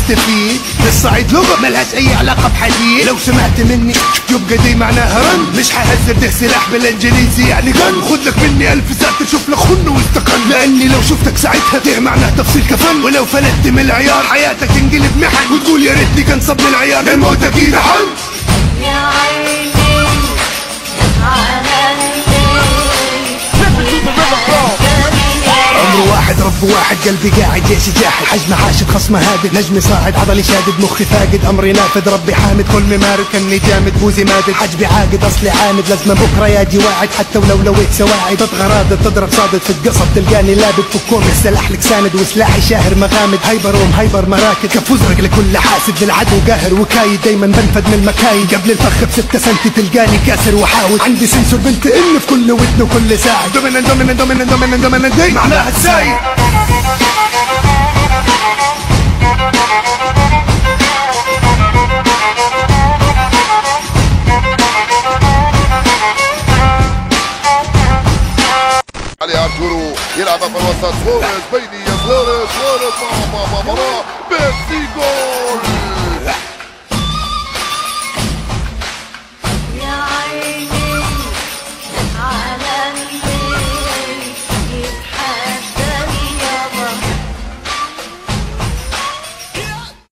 تستفيد للصعيد لغة ملهاش اي علاقة بحديد لو سمعت مني يبقى دي معناها رن مش حهزر ده سلاح بالانجليزي يعني جن خد لك مني الف ساعة تشوف لك خن واستقل لاني لو شفتك ساعتها ده معناه تفصيل كفن ولو فلتت من العيار حياتك تنقلب محن وتقول يا ريتني كان صبني العيار الموت اكيد حل يا عيني على عمر واحد رب واحد قلبي قاعد جيشي جاحد حجم حاشد خصمه هادد نجمي صاعد عضلي شادد مخي فاقد امري نافذ ربي حامد كل ممارد كني جامد بوزي مادد حجبي عاقد اصلي عامد لازم بكره ياجي واعد حتى ولو لويت سواعد تتغرادد تضرب صادد في القصب تلقاني لابد فكوم السلاح لك ساند وسلاحي شاهر مغامد هايبر ومهايبر مراكد كف ازرق لكل حاسد للعدو قاهر وكايد دايما بنفد من المكايد قبل الفخ بستة سنتي تلقاني كاسر وحاول عندي سنسور بنت ان في كل ودن وكل ساعد دومينن دومينن دومينن دومينن دومينن دي معناها السايد علي ارتورو يلعب في الوسط سواريز بيني يا سواريز سواريز ماما ماما ماما بنزيما